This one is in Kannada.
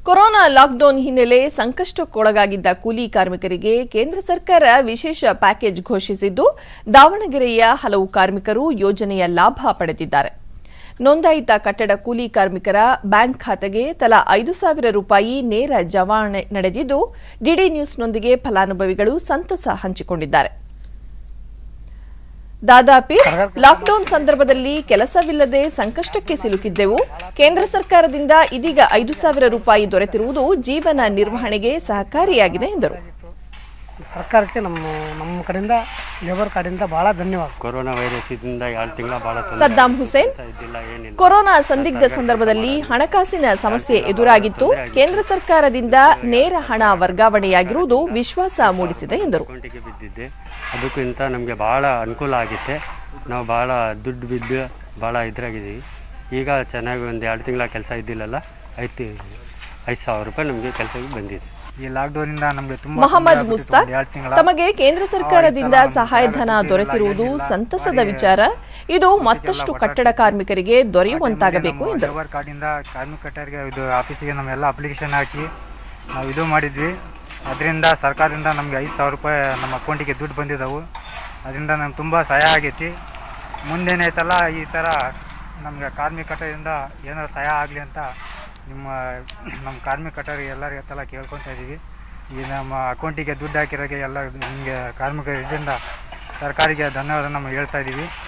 ಕೊರೋನಾ ಲಾಕ್ಡೌನ್ ಹಿನ್ನೆಲೆ ಸಂಕಷ್ಟಕ್ಕೊಳಗಾಗಿದ್ದ ಕೂಲಿ ಕಾರ್ಮಿಕರಿಗೆ ಕೇಂದ್ರ ಸರ್ಕಾರ ವಿಶೇಷ ಪ್ಯಾಕೇಜ್ ಘೋಷಿಸಿದ್ದು ದಾವಣಗೆರೆಯ ಹಲವು ಕಾರ್ಮಿಕರು ಯೋಜನೆಯ ಲಾಭ ಪಡೆದಿದ್ದಾರೆ ನೋಂದಾಯಿತ ಕಟ್ಟಡ ಕೂಲಿ ಕಾರ್ಮಿಕರ ಬ್ಯಾಂಕ್ ಖಾತೆಗೆ ತಲಾ ಐದು ಸಾವಿರ ರೂಪಾಯಿ ನೇರ ಜಮಾವಣೆ ನಡೆದಿದ್ದು ಡಿಡಿ ನ್ಯೂಸ್ನೊಂದಿಗೆ ಫಲಾನುಭವಿಗಳು ಸಂತಸ ಹಂಚಿಕೊಂಡಿದ್ದಾರೆ ದಾದಾಪಿ ಲಾಕ್ಡೌನ್ ಸಂದರ್ಭದಲ್ಲಿ ಕೆಲಸವಿಲ್ಲದೆ ಸಂಕಷ್ಟಕ್ಕೆ ಸಿಲುಕಿದ್ದೆವು ಕೇಂದ್ರ ಸರ್ಕಾರದಿಂದ ಇದೀಗ ಐದು ಸಾವಿರ ರೂಪಾಯಿ ದೊರೆತಿರುವುದು ಜೀವನ ನಿರ್ವಹಣೆಗೆ ಸಹಕಾರಿಯಾಗಿದೆ ಎಂದರು ಸರ್ಕಾರಕ್ಕೆ ನಮ್ಮ ನಮ್ಮ ಕಡೆಯಿಂದ ಲೇಬರ್ ಕಾರ್ಡಿಂದ ಭಾಳ ಧನ್ಯವಾದ ಕೊರೋನಾ ವೈರಸ್ ಇದರಿಂದ ಎರಡು ತಿಂಗಳ ಭಾಳ ತೊಂದರೆ ಸದ್ದಾಂ ಹುಸೇನ್ ಇದ್ದಿಲ್ಲ ಏನಿಲ್ಲ ಕೊರೋನಾ ಸಂದಿಗ್ಧ ಸಂದರ್ಭದಲ್ಲಿ ಹಣಕಾಸಿನ ಸಮಸ್ಯೆ ಎದುರಾಗಿತ್ತು ಕೇಂದ್ರ ಸರ್ಕಾರದಿಂದ ನೇರ ಹಣ ವರ್ಗಾವಣೆಯಾಗಿರುವುದು ವಿಶ್ವಾಸ ಮೂಡಿಸಿದೆ ಎಂದರು ಅಕೌಂಟಿಗೆ ಬಿದ್ದಿದ್ದೆ ಅದಕ್ಕಿಂತ ನಮಗೆ ಭಾಳ ಅನುಕೂಲ ಆಗಿತ್ತೆ ನಾವು ಭಾಳ ದುಡ್ಡು ಬಿದ್ದು ಭಾಳ ಇದ್ರಾಗಿದ್ದೀವಿ ಈಗ ಚೆನ್ನಾಗಿ ಒಂದು ಎರಡು ತಿಂಗಳ ಕೆಲಸ ಇದ್ದಿಲ್ಲಲ್ಲ ಐದು ಐದು ಸಾವಿರ ರೂಪಾಯಿ ನಮಗೆ ಕೆಲಸಕ್ಕೆ ಬಂದಿದೆ ಈ ಲಾಕ್ಡೌನ್ ಇಂದ ನಮಗೆ ತುಂಬಾ ಮೊಹಮ್ಮದ್ ಮುಸ್ತಾಕ್ ತಮಗೆ ಕೇಂದ್ರ ಸರ್ಕಾರದಿಂದ ಸಹಾಯಧನ ದೊರೆತಿರುವುದು ಸಂತಸದ ವಿಚಾರ ಇದು ಮತ್ತಷ್ಟು ಕಟ್ಟಡ ಕಾರ್ಮಿಕರಿಗೆ ದೊರೆಯುವಂತಾಗಬೇಕು ಎಂದರು ಲೇಬರ್ ಕಾರ್ಡಿಂದ ಕಾರ್ಮಿಕ ಕಟ್ಟರಿಗೆ ಇದು ಆಫೀಸಿಗೆ ನಮ್ಮೆಲ್ಲ ಅಪ್ಲಿಕೇಶನ್ ಹಾಕಿ ನಾವು ಇದು ಮಾಡಿದ್ವಿ ಅದರಿಂದ ಸರ್ಕಾರದಿಂದ ನಮಗೆ ಐದು ಸಾವಿರ ರೂಪಾಯಿ ನಮ್ಮ ಅಕೌಂಟಿಗೆ ದುಡ್ಡು ಬಂದಿದ್ದವು ಅದರಿಂದ ನಮ್ಗೆ ತುಂಬ ಸಹಾಯ ಆಗೈತಿ ಮುಂದೇನಾಯ್ತಲ್ಲ ಈ ಥರ ನಮಗೆ ಕಾರ್ಮಿಕ ಕಟ್ಟದಿಂದ ಏನಾರು ಸಹಾಯ ಆಗಲಿ ಅಂತ ನಿಮ್ಮ ನಮ್ಮ ಕಾರ್ಮಿಕ ಕಟ್ಟರಿಗೆ ಎಲ್ಲರಿಗೆ ಎಲ್ಲ ಕೇಳ್ಕೊತಾ ಇದ್ದೀವಿ ಈ ನಮ್ಮ ಅಕೌಂಟಿಗೆ ದುಡ್ಡು ಹಾಕಿರೋಗೆ ಎಲ್ಲ ನಿಮಗೆ ಕಾರ್ಮಿಕ ಇದರಿಂದ ಸರ್ಕಾರಿಗೆ ಧನ್ಯವಾದ ನಮ್ಮ ಹೇಳ್ತಾ ಇದ್ದೀವಿ